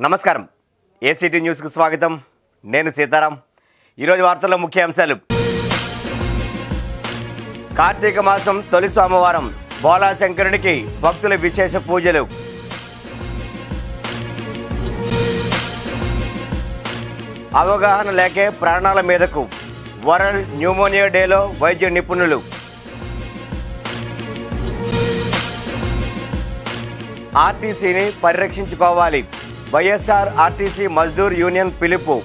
నమస్కారం ఏసీటీ న్యూస్కు స్వాగతం నేను సీతారాం ఈరోజు వార్తల్లో ముఖ్య అంశాలు కార్తీక మాసం తొలి సోమవారం బోలా శంకరునికి భక్తుల విశేష పూజలు అవగాహన లేకే ప్రాణాల మీదకు వరల్డ్ న్యూమోనియా డేలో వైద్య నిపుణులు ఆర్టీసీని పరిరక్షించుకోవాలి వైఎస్ఆర్ ఆర్టీసీ మజ్దూర్ యూనియన్ పిలుపు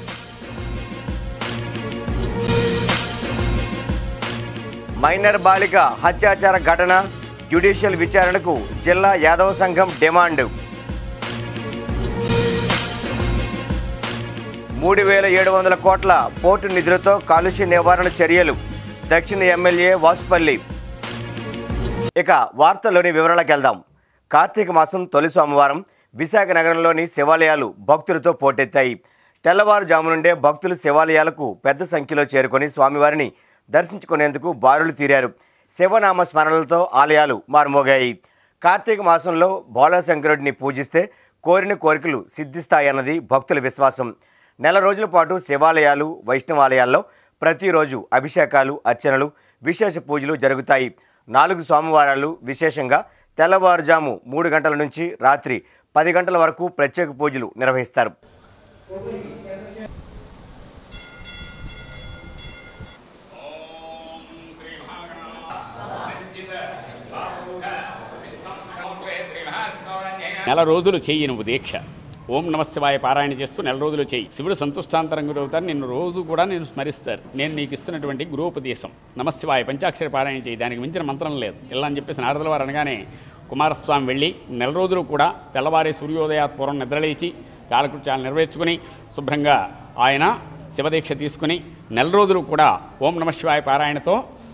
మైనర్ బాలిక హత్యాచార ఘటన జ్యుడిషియల్ విచారణకు జిల్లా యాదవ సంఘం డిమాండ్ మూడు వేల ఏడు వందల కోట్ల పోర్టు నిధులతో కాలుష్య నివారణ చర్యలు దక్షిణ ఎమ్మెల్యే వాసుపల్లి ఇక వార్తల్లోని వివరాలకు వెళ్దాం కార్తీక మాసం తొలి సోమవారం విశాఖ నగరంలోని శివాలయాలు భక్తులతో పోటెత్తాయి తెల్లవారుజాము నుండే భక్తులు శివాలయాలకు పెద్ద సంఖ్యలో చేరుకొని స్వామివారిని దర్శించుకునేందుకు బారులు తీరారు శివనామ స్మరణలతో ఆలయాలు మారుమోగాయి కార్తీక మాసంలో బోళాశంకరుడిని పూజిస్తే కోరిన కోరికలు సిద్ధిస్తాయన్నది భక్తుల విశ్వాసం నెల రోజుల పాటు శివాలయాలు వైష్ణవాలయాల్లో ప్రతిరోజు అభిషేకాలు అర్చనలు విశేష పూజలు జరుగుతాయి నాలుగు సోమవారాలు విశేషంగా తెల్లవారుజాము మూడు గంటల నుంచి రాత్రి పది గంటల వరకు ప్రత్యేక పూజలు నిర్వహిస్తారు నెల రోజులు చెయ్యి నువ్వు దీక్ష ఓం నమశివాయ పారాయణ చేస్తూ నెల రోజులు చెయ్యి శివుడు సంతుష్టాంతరంగుడు అవుతారు నిన్ను రోజు కూడా నేను స్మరిస్తారు నేను నీకు ఇస్తున్నటువంటి గృహోపదేశం నమశివాయ పంచాక్షరి పారాయణ చేయి దానికి మించిన మంత్రం లేదు ఇలా అని చెప్పేసి నారదుల వారు అనగానే కుమారస్వామి వెళ్ళి నెల రోజులు కూడా తెల్లవారి సూర్యోదయాత్ పూర్వం నిద్రలేచి కాలకృత్యాలు నెరవేర్చుకుని శుభ్రంగా ఆయన శివదీక్ష తీసుకుని నెల రోజులు కూడా ఓం నమశివాయ పారాయణతో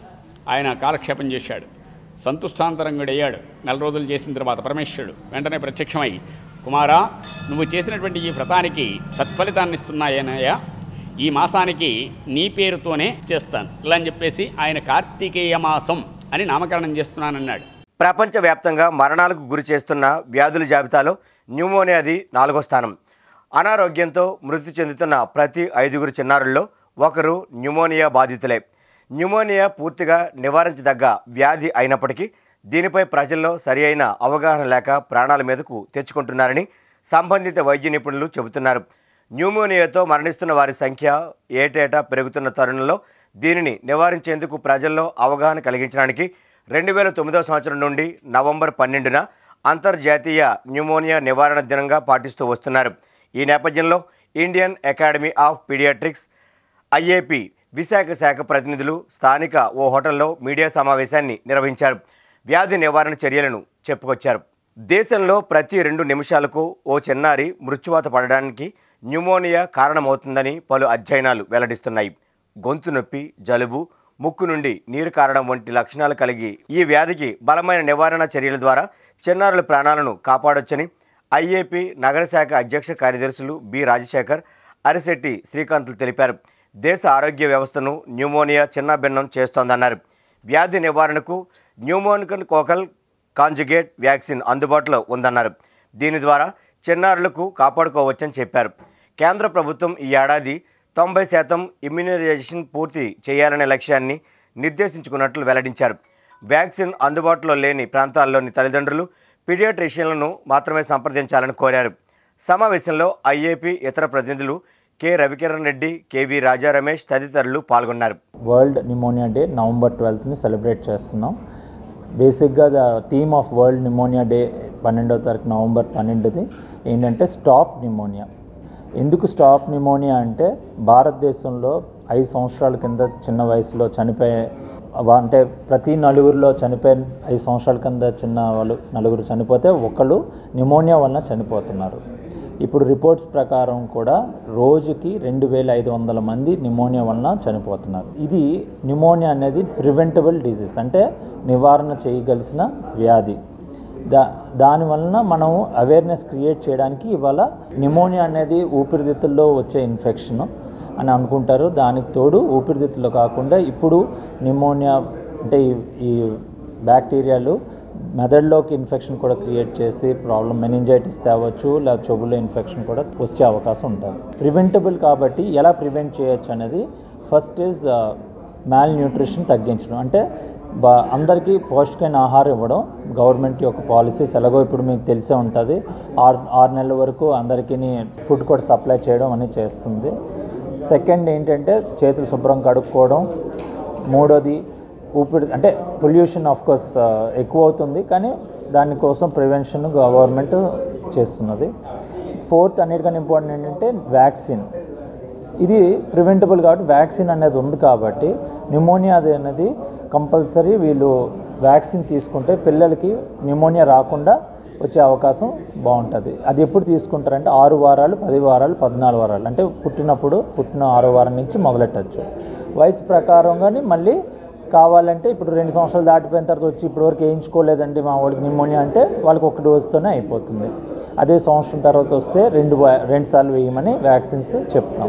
ఆయన కాలక్షేపం చేశాడు సంతుష్టాంతరంగుడయ్యాడు నెల రోజులు చేసిన తర్వాత పరమేశ్వరుడు వెంటనే ప్రత్యక్షమై కుమారా నువ్వు చేసినటువంటి ఈ వ్రతానికి సత్ఫలితాన్ని ఇస్తున్నాయనయ్యా ఈ మాసానికి నీ పేరుతోనే చేస్తాను ఇలా అని చెప్పేసి ఆయన కార్తీకేయ మాసం అని నామకరణం చేస్తున్నానన్నాడు ప్రపంచవ్యాప్తంగా మరణాలకు గురి చేస్తున్న వ్యాధుల జాబితాలో న్యూమోనియాది నాలుగో స్థానం అనారోగ్యంతో మృతి చెందుతున్న ప్రతి ఐదుగురు చిన్నారుల్లో ఒకరు న్యూమోనియా బాధితులే న్యూమోనియా పూర్తిగా నివారించదగ్గ వ్యాధి అయినప్పటికీ దీనిపై ప్రజల్లో సరి అయిన అవగాహన లేక ప్రాణాల మీదకు తెచ్చుకుంటున్నారని సంబంధిత వైద్య నిపుణులు చెబుతున్నారు న్యూమోనియాతో మరణిస్తున్న వారి సంఖ్య ఏటేటా పెరుగుతున్న తరుణంలో దీనిని నివారించేందుకు ప్రజల్లో అవగాహన కలిగించడానికి రెండు వేల తొమ్మిదవ సంవత్సరం నుండి నవంబర్ పన్నెండున అంతర్జాతీయ న్యూమోనియా నివారణ దినంగా పాటిస్తూ వస్తున్నారు ఈ నేపథ్యంలో Indian academy of pediatrics IAP Visakha శాఖ ప్రతినిధులు స్థానిక ఓ హోటల్లో మీడియా సమావేశాన్ని నిర్వహించారు వ్యాధి నివారణ చర్యలను చెప్పుకొచ్చారు దేశంలో ప్రతి రెండు నిమిషాలకు ఓ చిన్నారి మృత్యువాత పడడానికి న్యూమోనియా కారణమవుతుందని పలు అధ్యయనాలు వెల్లడిస్తున్నాయి గొంతు నొప్పి జలుబు ముక్కు నుండి నీరు కారడం వంటి లక్షణాలు కలిగి ఈ వ్యాధికి బలమైన నివారణ చర్యల ద్వారా చిన్నారుల ప్రాణాలను కాపాడొచ్చని ఐఏపీ నగర శాఖ అధ్యక్ష కార్యదర్శులు బి రాజశేఖర్ అరిశెట్టి శ్రీకాంత్లు తెలిపారు దేశ ఆరోగ్య వ్యవస్థను న్యూమోనియా చిన్నభిన్నం చేస్తోందన్నారు వ్యాధి నివారణకు న్యూమోనికన్ కోకల్ కాంజుగేట్ వ్యాక్సిన్ అందుబాటులో ఉందన్నారు దీని ద్వారా చిన్నారులకు కాపాడుకోవచ్చని చెప్పారు కేంద్ర ప్రభుత్వం ఈ ఏడాది తొంభై శాతం ఇమ్యూనైజేషన్ పూర్తి చేయాలనే లక్ష్యాన్ని నిర్దేశించుకున్నట్లు వెల్లడించారు వ్యాక్సిన్ అందుబాటులో లేని ప్రాంతాల్లోని తల్లిదండ్రులు పీడియాట్రిషియన్లను మాత్రమే సంప్రదించాలని కోరారు సమావేశంలో ఐఏపీ ఇతర ప్రతినిధులు కె రవికిరణ్ రెడ్డి కెవి రాజా రమేష్ తదితరులు పాల్గొన్నారు వరల్డ్ నిమోనియా డే నవంబర్ ట్వెల్త్ని సెలబ్రేట్ చేస్తున్నాం బేసిక్గా the theme of world pneumonia day పన్నెండవ తారీఖు నవంబర్ పన్నెండుది ఏంటంటే స్టాప్ నిమోనియా ఎందుకు స్టాప్ నిమోనియా అంటే భారతదేశంలో ఐదు సంవత్సరాల కింద చిన్న వయసులో చనిపోయే వా- అంటే ప్రతి నలుగురిలో చనిపోయిన ఐదు సంవత్సరాల కింద చిన్న వాళ్ళు నలుగురు చనిపోతే ఒకళ్ళు నిమోనియా వలన చనిపోతున్నారు ఇప్పుడు రిపోర్ట్స్ ప్రకారం కూడా రోజుకి రెండు వేల ఐదు వందల మంది నిమోనియా వలన చనిపోతున్నారు ఇది నిమోనియా అనేది ప్రివెంటబుల్ డిసీజ్ అంటే నివారణ చేయగలిసిన వ్యాధి దా దాని వలన మనం అవేర్నెస్ క్రియేట్ చేయడానికి ఇవాళ నిమోనియా అనేది ఊపిరితిత్తుల్లో వచ్చే ఇన్ఫెక్షన్ అని అనుకుంటారు దానికి తోడు ఊపిరితిత్తుల్లో కాకుండా ఇప్పుడు నిమోనియా అంటే ఈ- ఈ బ్యాక్టీరియాలు మెదడులోకి ఇన్ఫెక్షన్ కూడా క్రియేట్ చేసి ప్రాబ్లం మెనింజైటిస్ తేవచ్చు లేదా చెవుల్లో ఇన్ఫెక్షన్ కూడా వచ్చే అవకాశం ఉంటుంది ప్రివెంటబుల్ కాబట్టి ఎలా ప్రివెంట్ చేయొచ్చు అనేది ఫస్ట్ ఈజ్ మ్యాల్ న్యూట్రిషన్ తగ్గించడం అంటే బా అందరికీ పౌష్టికమైన ఆహారం ఇవ్వడం గవర్నమెంట్ యొక్క పాలసీస్ ఎలాగో ఇప్పుడు మీకు తెలిసే ఉంటుంది ఆరు ఆరు నెలల వరకు అందరికీ ఫుడ్ కూడా సప్లై చేయడం అనేది చేస్తుంది సెకండ్ ఏంటంటే చేతులు శుభ్రం కడుక్కోవడం మూడోది ఊపిరి అంటే పొల్యూషన్ ఆఫ్ కోర్స్ ఎక్కువ అవుతుంది కానీ దానికోసం ప్రివెన్షన్ గవర్నమెంట్ చేస్తున్నది ఫోర్త్ అన్నిటికన్నా ఇంపార్టెంట్ ఏంటంటే వ్యాక్సిన్ ఇది ప్రివెంటబుల్ కాబట్టి వ్యాక్సిన్ అనేది ఉంది కాబట్టి న్యూమోనియా అది అనేది కంపల్సరీ వీళ్ళు వ్యాక్సిన్ తీసుకుంటే పిల్లలకి న్యూమోనియా రాకుండా వచ్చే అవకాశం బాగుంటుంది అది ఎప్పుడు తీసుకుంటారంటే ఆరు వారాలు పది వారాలు పద్నాలుగు వారాలు అంటే పుట్టినప్పుడు పుట్టిన ఆరో వారం నుంచి మొదలెట్టచ్చు వయసు ప్రకారం కానీ మళ్ళీ కావాలంటే ఇప్పుడు రెండు సంవత్సరాలు దాటిపోయిన తర్వాత వచ్చి ఇప్పటివరకు వేయించుకోలేదండి మా వాడికి నిమోనియా అంటే వాళ్ళకి ఒక డోసుతోనే అయిపోతుంది అదే సంవత్సరం తర్వాత వస్తే రెండు వా- రెండు సార్లు వేయమని వ్యాక్సిన్స్ చెప్తాం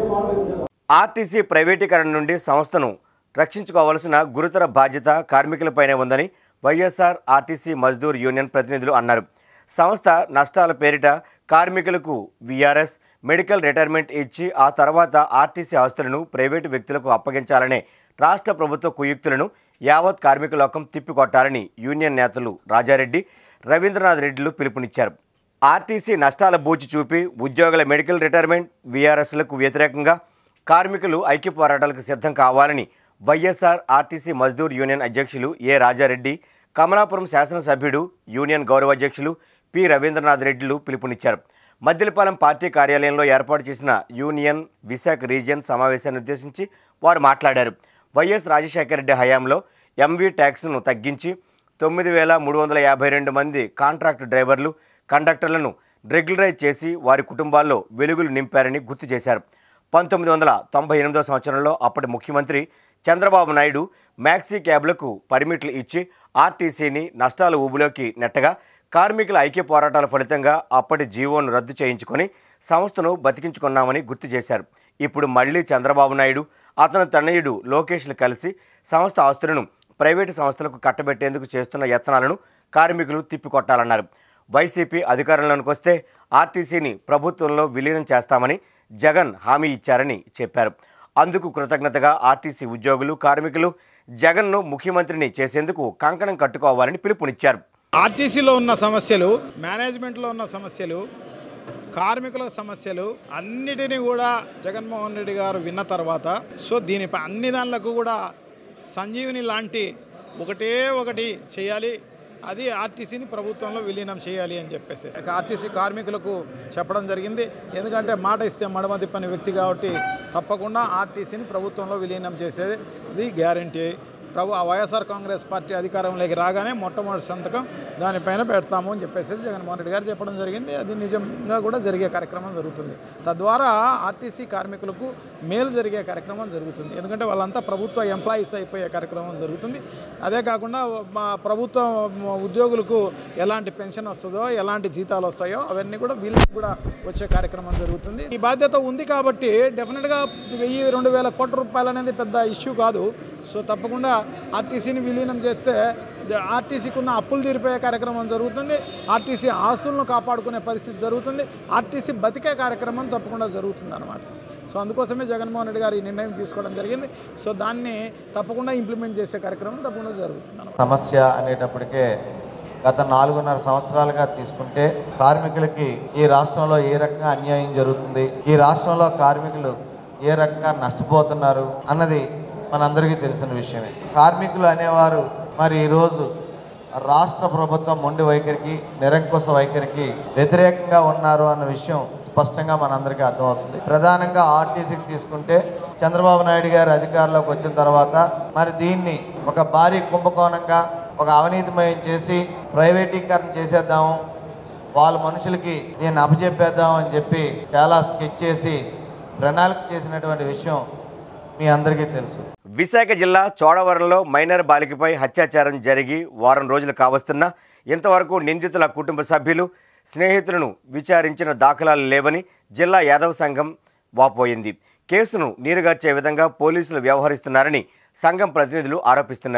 ఆర్టీసీ ప్రైవేటీకరణ నుండి సంస్థను రక్షించుకోవాల్సిన గురుతర బాధ్యత కార్మికులపైనే ఉందని వైఎస్ఆర్ ఆర్టీసీ మజ్దూర్ యూనియన్ ప్రతినిధులు అన్నారు సంస్థ నష్టాల పేరిట కార్మికులకు విఆర్ఎస్ మెడికల్ రిటైర్మెంట్ ఇచ్చి ఆ తర్వాత ఆర్టీసీ ఆస్తులను ప్రైవేటు వ్యక్తులకు అప్పగించాలనే రాష్ట్ర ప్రభుత్వ కుయుక్తులను యావత్ కార్మిక లోకం తిప్పికొట్టాలని యూనియన్ నేతలు రాజారెడ్డి రవీంద్రనాథ్ రెడ్డిలు పిలుపునిచ్చారు ఆర్టీసీ నష్టాల బూచి చూపి ఉద్యోగుల మెడికల్ రిటైర్మెంట్ వీఆర్ఎస్లకు వ్యతిరేకంగా కార్మికులు ఐక్య పోరాటాలకు సిద్ధం కావాలని వైఎస్ఆర్ ఆర్టీసీ మజ్దూర్ యూనియన్ అధ్యక్షులు ఏ రాజారెడ్డి కమలాపురం శాసనసభ్యుడు యూనియన్ గౌరవ అధ్యక్షులు పి రవీంద్రనాథ్ రెడ్డిలు పిలుపునిచ్చారు మద్దిలపాలెం పార్టీ కార్యాలయంలో ఏర్పాటు చేసిన యూనియన్ విశాఖ రీజియన్ సమావేశాన్ని ఉద్దేశించి వారు మాట్లాడారు వైఎస్ రాజశేఖర రెడ్డి హయాంలో ఎంవీ ట్యాక్స్ను తగ్గించి తొమ్మిది వేల మూడు వందల యాభై రెండు మంది కాంట్రాక్ట్ డ్రైవర్లు కండక్టర్లను రెగ్యులరైజ్ చేసి వారి కుటుంబాల్లో వెలుగులు నింపారని గుర్తు చేశారు పంతొమ్మిది వందల తొంభై ఎనిమిదో సంవత్సరంలో అప్పటి ముఖ్యమంత్రి చంద్రబాబు నాయుడు మ్యాక్సీ క్యాబ్లకు పర్మిట్లు ఇచ్చి ఆర్టీసీని నష్టాల ఊబిలోకి నెట్టగా కార్మికుల ఐక్య పోరాటాల ఫలితంగా అప్పటి జీవోను రద్దు చేయించుకొని సంస్థను బతికించుకున్నామని గుర్తు చేశారు ఇప్పుడు మళ్ళీ చంద్రబాబు నాయుడు అతని తనయుడు లోకేష్లు కలిసి సంస్థ ఆస్తులను ప్రైవేటు సంస్థలకు కట్టబెట్టేందుకు చేస్తున్న యత్నాలను కార్మికులు తిప్పికొట్టాలన్నారు వైసీపీ అధికారంలోకి వస్తే ఆర్టీసీని ప్రభుత్వంలో విలీనం చేస్తామని జగన్ హామీ ఇచ్చారని చెప్పారు అందుకు కృతజ్ఞతగా ఆర్టీసీ ఉద్యోగులు కార్మికులు జగన్ను ముఖ్యమంత్రిని చేసేందుకు కంకణం కట్టుకోవాలని పిలుపునిచ్చారు ఆర్టీసీలో ఉన్న సమస్యలు మేనేజ్మెంట్లో ఉన్న సమస్యలు కార్మికుల సమస్యలు అన్నిటినీ కూడా జగన్మోహన్ రెడ్డి గారు విన్న తర్వాత సో దీనిపై అన్ని దానిలకు కూడా సంజీవిని లాంటి ఒకటే ఒకటి చేయాలి అది ఆర్టీసీని ప్రభుత్వంలో విలీనం చేయాలి అని చెప్పేసి ఇక ఆర్టీసీ కార్మికులకు చెప్పడం జరిగింది ఎందుకంటే మాట ఇస్తే మడమ తిప్పని వ్యక్తి కాబట్టి తప్పకుండా ఆర్టీసీని ప్రభుత్వంలో విలీనం చేసేది ఇది గ్యారంటీ ప్రభు ఆ వైఎస్ఆర్ కాంగ్రెస్ పార్టీ అధికారంలోకి రాగానే మొట్టమొదటి సంతకం దానిపైన పెడతాము అని చెప్పేసి జగన్మోహన్ రెడ్డి గారు చెప్పడం జరిగింది అది నిజంగా కూడా జరిగే కార్యక్రమం జరుగుతుంది తద్వారా ఆర్టీసీ కార్మికులకు మేలు జరిగే కార్యక్రమం జరుగుతుంది ఎందుకంటే వాళ్ళంతా ప్రభుత్వ ఎంప్లాయీస్ అయిపోయే కార్యక్రమం జరుగుతుంది అదే కాకుండా మా ప్రభుత్వ ఉద్యోగులకు ఎలాంటి పెన్షన్ వస్తుందో ఎలాంటి జీతాలు వస్తాయో అవన్నీ కూడా వీళ్ళకి కూడా వచ్చే కార్యక్రమం జరుగుతుంది ఈ బాధ్యత ఉంది కాబట్టి డెఫినెట్గా వెయ్యి రెండు వేల కోట్ల రూపాయలు అనేది పెద్ద ఇష్యూ కాదు సో తప్పకుండా ఆర్టీసీని విలీనం చేస్తే ద- ఆర్టీసీకి ఉన్న అప్పులు తీరిపోయే కార్యక్రమం జరుగుతుంది ఆర్టీసీ ఆస్తులను కాపాడుకునే పరిస్థితి జరుగుతుంది ఆర్టీసీ బతికే కార్యక్రమం తప్పకుండా జరుగుతుంది అనమాట సో అందుకోసమే జగన్మోహన్ రెడ్డి గారు ఈ నిర్ణయం తీసుకోవడం జరిగింది సో దాన్ని తప్పకుండా ఇంప్లిమెంట్ చేసే కార్యక్రమం తప్పకుండా జరుగుతుంది అన్నమాట సమస్య అనేటప్పటికే గత నాలుగున్నర సంవత్సరాలుగా తీసుకుంటే కార్మికులకి ఈ రాష్ట్రంలో ఏ రకంగా అన్యాయం జరుగుతుంది ఈ రాష్ట్రంలో కార్మికులు ఏ రకంగా నష్టపోతున్నారు అన్నది మనందరికీ తెలిసిన విషయమే కార్మికులు అనేవారు మరి ఈరోజు రాష్ట్ర ప్రభుత్వం మొండి వైఖరికి నిరంకుశ వైఖరికి వ్యతిరేకంగా ఉన్నారు అన్న విషయం స్పష్టంగా మనందరికీ అర్థమవుతుంది ప్రధానంగా ఆర్టీసీకి తీసుకుంటే చంద్రబాబు నాయుడు గారు అధికారంలోకి వచ్చిన తర్వాత మరి దీన్ని ఒక భారీ కుంభకోణంగా ఒక అవినీతిమయం చేసి ప్రైవేటీకరణ చేసేద్దాము వాళ్ళ మనుషులకి దీన్ని అప్పచెప్పేద్దాం అని చెప్పి చాలా స్కెచ్ చేసి ప్రణాళిక చేసినటువంటి విషయం మీ అందరికీ తెలుసు విశాఖ జిల్లా చోడవరంలో మైనర్ బాలికపై అత్యాచారం జరిగి వారం రోజులు కావస్తున్నా ఇంతవరకు నిందితుల కుటుంబ సభ్యులు స్నేహితులను విచారించిన దాఖలాలు లేవని జిల్లా యాదవ సంఘం వాపోయింది కేసును నీరుగార్చే విధంగా పోలీసులు వ్యవహరిస్తున్నారని సంఘం ప్రతినిధులు ఆరోపిస్తున్నారు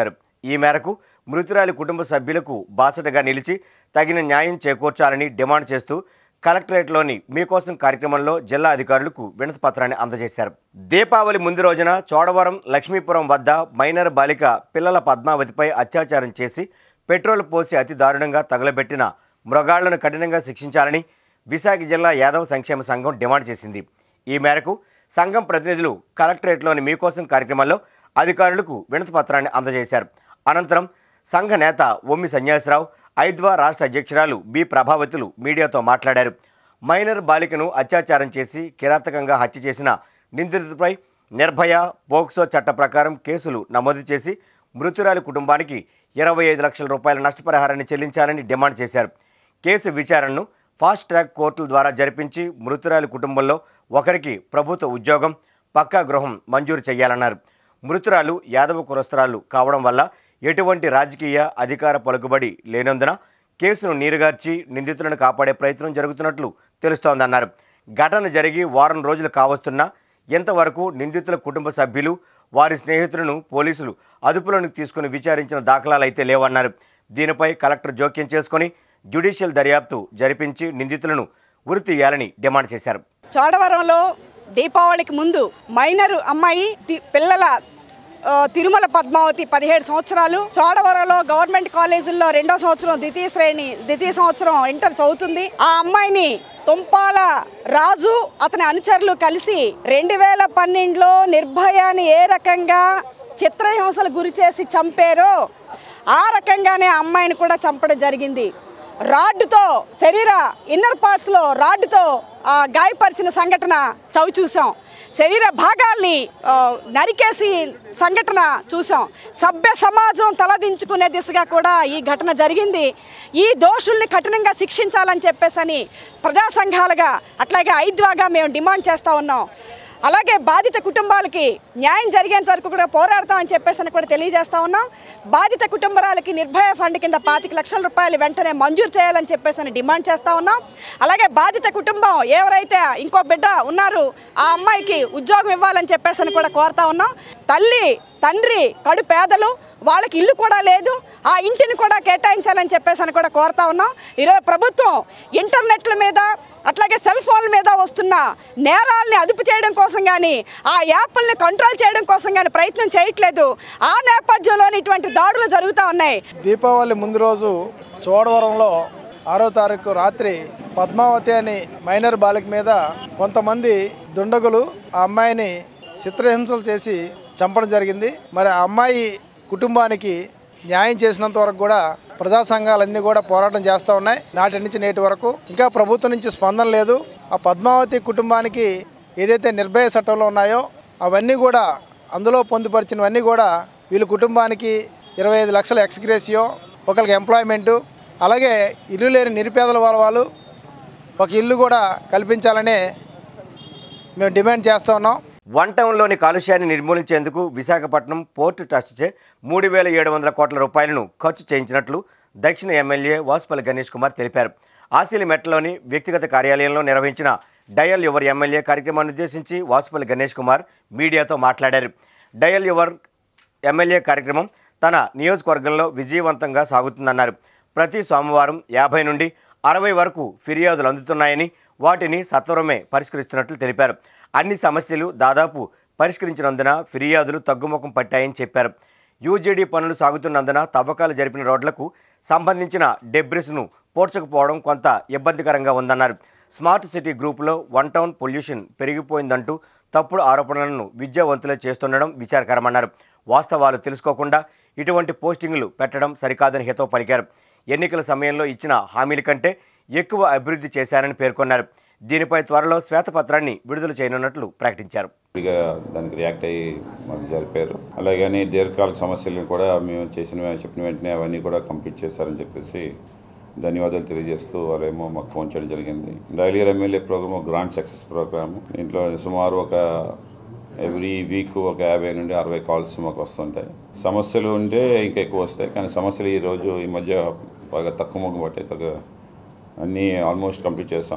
ఈ మేరకు మృతురాలి కుటుంబ సభ్యులకు బాసటగా నిలిచి తగిన న్యాయం చేకూర్చాలని డిమాండ్ చేస్తూ కలెక్టరేట్లోని మీకోసం కార్యక్రమంలో జిల్లా అధికారులకు వినతి పత్రాన్ని అందజేశారు దీపావళి ముందు రోజున చోడవరం లక్ష్మీపురం వద్ద మైనర్ బాలిక పిల్లల పద్మావతిపై అత్యాచారం చేసి పెట్రోల్ పోసి అతి దారుణంగా తగలబెట్టిన మృగాళ్లను కఠినంగా శిక్షించాలని విశాఖ జిల్లా యాదవ సంక్షేమ సంఘం డిమాండ్ చేసింది ఈ మేరకు సంఘం ప్రతినిధులు కలెక్టరేట్లోని మీకోసం కార్యక్రమంలో అధికారులకు వినతి పత్రాన్ని అందజేశారు అనంతరం సంఘ నేత ఒమ్మి సన్యాసరావు ఐద్వా రాష్ట్ర అధ్యక్షురాలు బి ప్రభావతులు మీడియాతో మాట్లాడారు మైనర్ బాలికను అత్యాచారం చేసి కిరాతకంగా హత్య చేసిన నిందితుడిపై నిర్భయ పోక్సో చట్ట ప్రకారం కేసులు నమోదు చేసి మృతురాలి కుటుంబానికి ఇరవై ఐదు లక్షల రూపాయల నష్టపరిహారాన్ని చెల్లించాలని డిమాండ్ చేశారు కేసు విచారణను ఫాస్ట్ ట్రాక్ కోర్టుల ద్వారా జరిపించి మృతురాలి కుటుంబంలో ఒకరికి ప్రభుత్వ ఉద్యోగం పక్కా గృహం మంజూరు చేయాలన్నారు మృతురాలు యాదవ కురస్తురాలు కావడం వల్ల ఎటువంటి రాజకీయ అధికార పలుకుబడి లేనందున కేసును నీరుగార్చి నిందితులను కాపాడే ప్రయత్నం జరుగుతున్నట్లు తెలుస్తోందన్నారు ఘటన జరిగి వారం రోజులు కావస్తున్నా ఇంతవరకు నిందితుల కుటుంబ సభ్యులు వారి స్నేహితులను పోలీసులు అదుపులోకి తీసుకుని విచారించిన దాఖలాలైతే లేవన్నారు దీనిపై కలెక్టర్ జోక్యం చేసుకొని జ్యుడిషియల్ దర్యాప్తు జరిపించి నిందితులను ఉరి తీయాలని డిమాండ్ చేశారు చోడవరంలో దీపావళికి ముందు మైనరు అమ్మాయి తి- పిల్లల ఆ, తిరుమల పద్మావతి పదిహేడు సంవత్సరాలు చోడవరంలో గవర్నమెంట్ కాలేజీల్లో రెండో సంవత్సరం ద్వితీయ శ్రేణి ద్వితీయ సంవత్సరం ఇంటర్ చదువుతుంది ఆ అమ్మాయిని తుంపాల రాజు అతని అనుచరులు కలిసి రెండు వేల పన్నెండులో నిర్భయాన్ని ఏ రకంగా చిత్రహింసలు గురి చేసి చంపారో ఆ రకంగానే ఆ అమ్మాయిని కూడా చంపడం జరిగింది రాడ్డుతో శరీర ఇన్నర్ పార్ట్స్లో రాడ్డుతో ఆ, గాయపరిచిన సంఘటన చవి చూసాం శరీర భాగాల్ని ఆ, నరికేసి సంఘటన చూసాం సభ్య సమాజం తలదించుకునే దిశగా కూడా ఈ ఘటన జరిగింది ఈ దోషుల్ని కఠినంగా శిక్షించాలని చెప్పేసని ప్రజా సంఘాలుగా అట్లాగే ఐద్వాగా మేము డిమాండ్ చేస్తూ ఉన్నాం అలాగే బాధిత కుటుంబాలకి న్యాయం జరిగేంత వరకు కూడా పోరాడతామని చెప్పేసి అని కూడా తెలియజేస్తా ఉన్నాం బాధిత కుటుంబరాలకి నిర్భయ ఫండ్ కింద పాతిక లక్షల రూపాయలు వెంటనే మంజూరు చేయాలని చెప్పేసి అని డిమాండ్ చేస్తా ఉన్నాం అలాగే బాధిత కుటుంబం ఎవరైతే ఇంకో బిడ్డ ఉన్నారు ఆ అమ్మాయికి ఉద్యోగం ఇవ్వాలని చెప్పేసి అని కూడా కోరుతా ఉన్నాం తల్లి తండ్రి కడు పేదలు వాళ్ళకి ఇల్లు కూడా లేదు ఆ ఇంటిని కూడా కేటాయించాలని చెప్పేసి అని కూడా కోరుతా ఉన్నాం ఈరోజు ప్రభుత్వం ఇంటర్నెట్ల మీద అట్లాగే సెల్ ఫోన్ల మీద వస్తున్న నేరాల్ని అదుపు చేయడం కోసం కానీ ఆ యాప్ల్ని కంట్రోల్ చేయడం కోసం కానీ ప్రయత్నం చేయట్లేదు ఆ నేపథ్యంలోని ఇటువంటి దాడులు జరుగుతూ ఉన్నాయి దీపావళి ముందు రోజు చోడవరంలో ఆరో తారీఖు రాత్రి పద్మావతి అని మైనర్ బాలిక మీద కొంతమంది దుండగులు ఆ అమ్మాయిని చిత్రహింసలు చేసి చంపడం జరిగింది మరి ఆ అమ్మాయి కుటుంబానికి న్యాయం చేసినంత వరకు కూడా ప్రజా సంఘాలన్నీ కూడా పోరాటం చేస్తూ ఉన్నాయి నాటి నుంచి నేటి వరకు ఇంకా ప్రభుత్వం నుంచి స్పందన లేదు ఆ పద్మావతి కుటుంబానికి ఏదైతే నిర్భయ చట్టంలో ఉన్నాయో అవన్నీ కూడా అందులో పొందుపరిచినవన్నీ కూడా వీళ్ళ కుటుంబానికి ఇరవై ఐదు లక్షల ఎక్స్గ్రేసియో ఒకరికి ఎంప్లాయ్మెంటు అలాగే ఇల్లు లేని నిరుపేదల వాళ్ళ వాళ్ళు ఒక ఇల్లు కూడా కల్పించాలని మేము డిమాండ్ చేస్తూ ఉన్నాం వన్ టౌన్లోని కాలుష్యాన్ని నిర్మూలించేందుకు విశాఖపట్నం పోర్టు ట్రస్ట్చే మూడు వేల ఏడు వందల కోట్ల రూపాయలను ఖర్చు చేయించినట్లు దక్షిణ ఎమ్మెల్యే వాసుపల్లి గణేష్ కుమార్ తెలిపారు ఆసిలిమెట్లోని వ్యక్తిగత కార్యాలయంలో నిర్వహించిన డయల్ యువర్ ఎమ్మెల్యే కార్యక్రమాన్ని ఉద్దేశించి వాసుపల్లి గణేష్ కుమార్ మీడియాతో మాట్లాడారు డయల్ యువర్ ఎమ్మెల్యే కార్యక్రమం తన నియోజకవర్గంలో విజయవంతంగా సాగుతుందన్నారు ప్రతి సోమవారం యాభై నుండి అరవై వరకు ఫిర్యాదులు అందుతున్నాయని వాటిని సత్వరమే పరిష్కరిస్తున్నట్లు తెలిపారు అన్ని సమస్యలు దాదాపు పరిష్కరించినందున ఫిర్యాదులు తగ్గుముఖం పట్టాయని చెప్పారు యూజీడీ పనులు సాగుతున్నందున తవ్వకాలు జరిపిన రోడ్లకు సంబంధించిన డెబ్రిస్ను పోడ్చకపోవడం కొంత ఇబ్బందికరంగా ఉందన్నారు స్మార్ట్ సిటీ గ్రూపులో వన్ టౌన్ పొల్యూషన్ పెరిగిపోయిందంటూ తప్పుడు ఆరోపణలను విద్యావంతులే చేస్తుండడం విచారకరమన్నారు వాస్తవాలు తెలుసుకోకుండా ఇటువంటి పోస్టింగులు పెట్టడం సరికాదని హితవు పలికారు ఎన్నికల సమయంలో ఇచ్చిన హామీల కంటే ఎక్కువ అభివృద్ధి చేశారని పేర్కొన్నారు దీనిపై త్వరలో శ్వేతపత్రాన్ని విడుదల చేయనున్నట్లు ప్రకటించారు ఇక దానికి రియాక్ట్ అయ్యి మాకు జరిపారు అలాగని దీర్ఘకాలిక సమస్యలను కూడా మేము చేసిన చెప్పిన వెంటనే అవన్నీ కూడా కంప్లీట్ చేశారని చెప్పేసి ధన్యవాదాలు తెలియజేస్తూ వాళ్ళేమో మాకు ఫోన్ చేయడం జరిగింది daily MLA program grand success program దీంట్లో సుమారు ఒక ఎవ్రీ వీక్ ఒక యాభై నుండి అరవై కాల్స్ మాకు వస్తుంటాయి సమస్యలు ఉంటే ఇంకా ఎక్కువ వస్తాయి కానీ సమస్యలు ఈ రోజు ఈ మధ్య బాగా తక్కువ మొగ్గు పట్టాయి తగ్గ అన్నీ ఆల్మోస్ట్ కంప్లీట్ చేస్తాం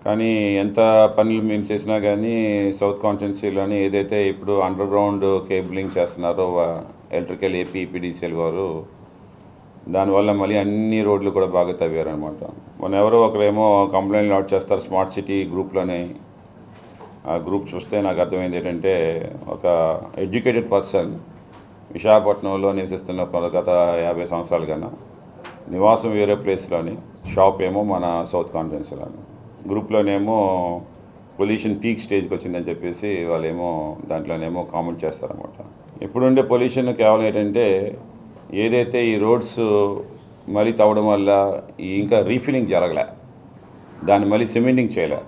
కానీ ఎంత పనులు మేము చేసినా కానీ సౌత్ కాన్స్టిట్యున్సీలోని ఏదైతే ఇప్పుడు అండర్ గ్రౌండ్ కేబులింగ్ చేస్తున్నారో ఎలక్ట్రికల్ ఏపీ ఈపీడీసీఎల్ వారు దానివల్ల మళ్ళీ అన్ని రోడ్లు కూడా బాగా తవ్వారనమాట మన ఎవరో ఒకరేమో కంప్లైంట్ లాట్ చేస్తారు స్మార్ట్ సిటీ గ్రూప్లోనే ఆ గ్రూప్ చూస్తే నాకు అర్థమైంది ఏంటంటే ఒక ఎడ్యుకేటెడ్ పర్సన్ విశాఖపట్నంలో నివసిస్తున్న కొ- గత యాభై సంవత్సరాల కన్నా నివాసం వేరే ప్లేస్లోని షాప్ ఏమో మన సౌత్ కాన్ఫరెన్స్లోని గ్రూప్లోనేమో పొల్యూషన్ పీక్ స్టేజ్కి వచ్చిందని చెప్పేసి వాళ్ళేమో దాంట్లోనేమో కామెంట్ చేస్తారన్నమాట ఇప్పుడుండే పొల్యూషన్ కేవలం ఏంటంటే ఏదైతే ఈ రోడ్స్ మళ్ళీ తవ్వడం వల్ల ఈ ఇంకా రీఫిలింగ్ జరగలే దాన్ని మళ్ళీ సిమెంటింగ్ చేయలే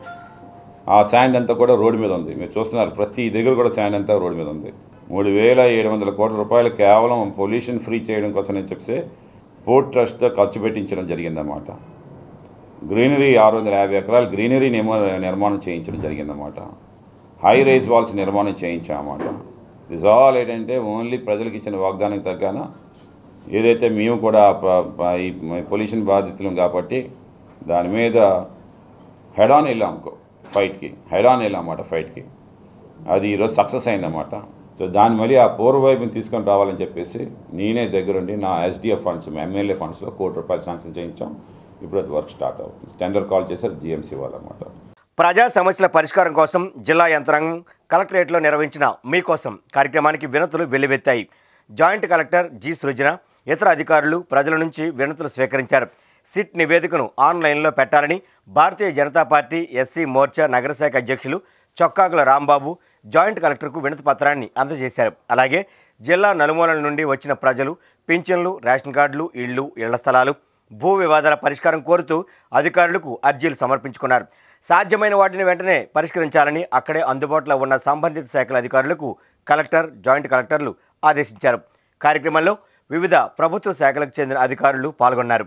ఆ శాండ్ అంతా కూడా రోడ్డు మీద ఉంది మీరు చూస్తున్నారు ప్రతి దగ్గర కూడా శాండ్ అంతా రోడ్డు మీద ఉంది మూడు వేల ఏడు వందల కోట్ల రూపాయలు కేవలం పొల్యూషన్ ఫ్రీ చేయడం కోసం అని చెప్పి పోర్ట్ ట్రస్ట్తో ఖర్చు పెట్టించడం జరిగిందన్నమాట గ్రీనరీ ఆరు వందల యాభై ఎకరాలు గ్రీనరీ నిర్మా నిర్మాణం చేయించడం జరిగిందన్నమాట హై రైజ్ వాల్స్ నిర్మాణం చేయించామన్నమాట దిస్ ఆల్ ఏంటంటే ఓన్లీ ప్రజలకు ఇచ్చిన వాగ్దానం తగ్గాన ఏదైతే మేము కూడా ప- ప- ఈ పొల్యూషన్ బాధితులం కాబట్టి దాని మీద హెడ్ ఆన్ వెళ్ళాం కో- ఫైట్కి హెడ్ ఆన్ వెళ్ళాం అన్నమాట ఫైట్కి అది ఈరోజు సక్సెస్ అయిందన్నమాట సో దాన్ని మళ్ళీ ఆ పూర్వవైపుని తీసుకొని రావాలని చెప్పేసి నేనే దగ్గరుండి నా ఎస్డిఎఫ్ ఫండ్స్ ఎమ్మెల్యే ఫండ్స్లో కోటి రూపాయలు శాంక్షన్ చేయించాం ఇప్పుడు అది వర్క్ స్టార్ట్ అవుతుంది టెండర్ కాల్ చేశారు జిఎంసీ వాళ్ళు అనమాట ప్రజా సమస్యల పరిష్కారం కోసం జిల్లా యంత్రాంగం కలెక్టరేట్లో నిర్వహించిన మీకోసం కార్యక్రమానికి వినతులు వెల్లువెత్తాయి జాయింట్ కలెక్టర్ జి సృజన ఇతర అధికారులు ప్రజల నుంచి వినతులు స్వీకరించారు సిట్ నివేదికను ఆన్లైన్లో పెట్టాలని భారతీయ జనతా పార్టీ ఎస్సీ మోర్చా నగరశాఖ అధ్యక్షులు చొక్కాకుల రాంబాబు జాయింట్ కలెక్టర్కు వినతి పత్రాన్ని అందజేశారు అలాగే జిల్లా నలుమూలల నుండి వచ్చిన ప్రజలు పింఛన్లు రేషన్ కార్డులు ఇళ్లు ఇళ్ల స్థలాలు భూ వివాదాల పరిష్కారం కోరుతూ అధికారులకు అర్జీలు సమర్పించుకున్నారు సాధ్యమైన వాటిని వెంటనే పరిష్కరించాలని అక్కడే అందుబాటులో ఉన్న సంబంధిత శాఖల అధికారులకు కలెక్టర్ జాయింట్ కలెక్టర్లు ఆదేశించారు కార్యక్రమంలో వివిధ ప్రభుత్వ శాఖలకు చెందిన అధికారులు పాల్గొన్నారు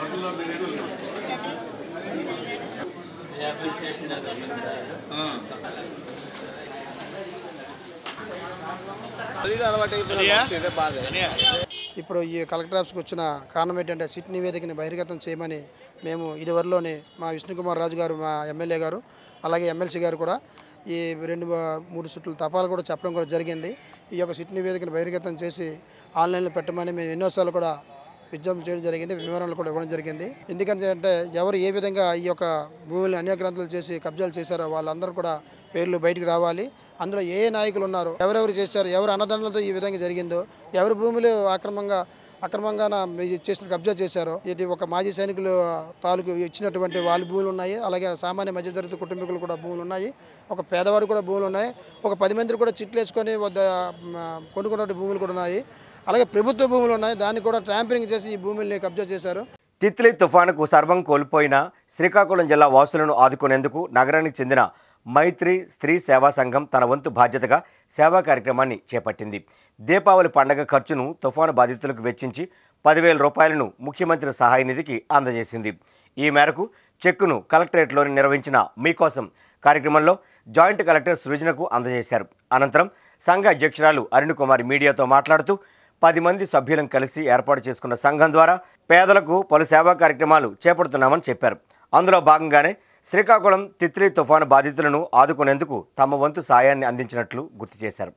ఇప్పుడు ఈ కలెక్టర్ ఆఫీస్కి వచ్చిన కారణం ఏంటంటే సిట్ నివేదికని బహిర్గతం చేయమని మేము ఇదివరలోనే మా విష్ణుకుమార్ రాజు గారు మా ఎమ్మెల్యే గారు అలాగే ఎమ్మెల్సీ గారు కూడా ఈ రెండు మూడు సుట్లు తపాలు కూడా చెప్పడం కూడా జరిగింది ఈ యొక్క సిట్ నివేదికను బహిర్గతం చేసి ఆన్లైన్లో పెట్టమని మేము ఎన్నోసార్లు కూడా విజ్ఞప్తి చేయడం జరిగింది వివరణలు కూడా ఇవ్వడం జరిగింది ఎందుకంటే అంటే ఎవరు ఏ విధంగా ఈ యొక్క భూముల్ని అన్యగ్రంథాలు చేసి కబ్జాలు చేశారో వాళ్ళందరూ కూడా పేర్లు బయటకు రావాలి అందులో ఏ ఏ నాయకులు ఉన్నారో ఎవరెవరు చేశారు ఎవరు అన్నదండలతో ఈ విధంగా జరిగిందో ఎవరు భూములు అక్రమంగా అక్రమంగా నా- మీ చేసిన కబ్జా చేశారో ఇది ఒక మాజీ సైనికులు తాలూకు ఇచ్చినటువంటి వాళ్ళ భూములు ఉన్నాయి అలాగే సామాన్య మధ్యతరగతి కుటుంబీకులు కూడా భూములు ఉన్నాయి ఒక పేదవాడు కూడా భూములు ఉన్నాయి ఒక పది మంది కూడా చిట్లు వేసుకొని వద్ద కొనుక్కున్న భూములు కూడా ఉన్నాయి అలాగే ప్రభుత్వ భూములు ఉన్నాయి దాన్ని కూడా ట్యాంపరింగ్ చేసి ఈ భూముల్ని కబ్జా చేశారు తిత్లీ తుఫానుకు సర్వం కోల్పోయిన శ్రీకాకుళం జిల్లా వాసులను ఆదుకునేందుకు నగరానికి చెందిన మైత్రి స్త్రీ సేవా సంఘం తన వంతు బాధ్యతగా సేవా కార్యక్రమాన్ని చేపట్టింది దీపావళి పండగ ఖర్చును తుఫాను బాధితులకు వెచ్చించి పదివేల రూపాయలను ముఖ్యమంత్రి సహాయ నిధికి అందజేసింది ఈ మేరకు చెక్కును కలెక్టరేట్లోని నిర్వహించిన మీకోసం కార్యక్రమంలో జాయింట్ కలెక్టర్ సృజనకు అందజేశారు అనంతరం సంఘ అధ్యక్షురాలు అరుణ్ కుమార్ మీడియాతో మాట్లాడుతూ పది మంది సభ్యులను కలిసి ఏర్పాటు చేసుకున్న సంఘం ద్వారా పేదలకు పలు సేవా కార్యక్రమాలు చేపడుతున్నామని చెప్పారు అందులో భాగంగానే శ్రీకాకుళం తిత్లీ తుఫాను బాధితులను ఆదుకునేందుకు తమ వంతు సాయాన్ని అందించినట్లు గుర్తు చేశారు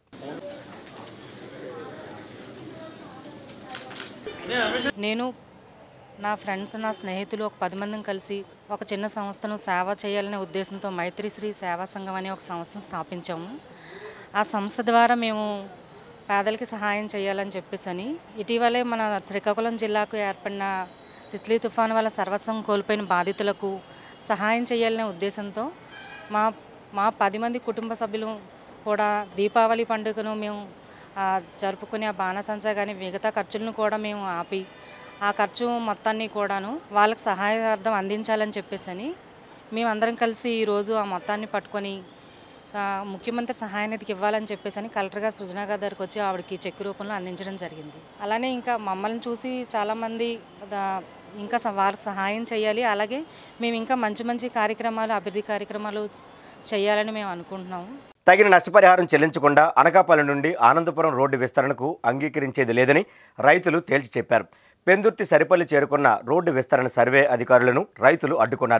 నేను నా ఫ్రెండ్స్ నా స్నేహితులు ఒక పది మందిని కలిసి ఒక చిన్న సంస్థను సేవ చేయాలనే ఉద్దేశంతో మైత్రిశ్రీ సేవా సంఘం అనే ఒక సంస్థను స్థాపించాము ఆ సంస్థ ద్వారా మేము పేదలకి సహాయం చేయాలని చెప్పేసి అని ఇటీవలే మన శ్రీకాకుళం జిల్లాకు ఏర్పడిన తిత్లీ తుఫాను వల్ల సర్వస్వం కోల్పోయిన బాధితులకు సహాయం చేయాలనే ఉద్దేశంతో మా మా పది మంది కుటుంబ సభ్యులు కూడా దీపావళి పండుగను మేము ఆ, జరుపుకునే ఆ బాణసంచా కానీ మిగతా ఖర్చులను కూడా మేము ఆపి ఆ ఖర్చు మొత్తాన్ని కూడాను వాళ్ళకి సహాయార్థం అందించాలని చెప్పేసి అని మేమందరం కలిసి ఈరోజు ఆ మొత్తాన్ని పట్టుకొని ఆ, ముఖ్యమంత్రి సహాయ నిధికి ఇవ్వాలని చెప్పేసి అని కలెక్టర్ గారు సృజనా గారి దగ్గరికి వచ్చి ఆవిడకి చెక్ రూపంలో అందించడం జరిగింది అలానే ఇంకా మమ్మల్ని చూసి చాలామంది దా- ఇంకా స- వాళ్ళకి సహాయం చేయాలి అలాగే మేము ఇంకా మంచి మంచి కార్యక్రమాలు అభివృద్ధి కార్యక్రమాలు చేయాలని మేము అనుకుంటున్నాము తగిన నష్టపరిహారం చెల్లించకుండా అనకాపల్లి నుండి ఆనందపురం రోడ్డు విస్తరణకు అంగీకరించేది లేదని రైతులు తేల్చి చెప్పారు పెందుర్తి సరిపల్లి చేరుకున్న రోడ్డు విస్తరణ సర్వే అధికారులను రైతులు అడ్డుకున్నారు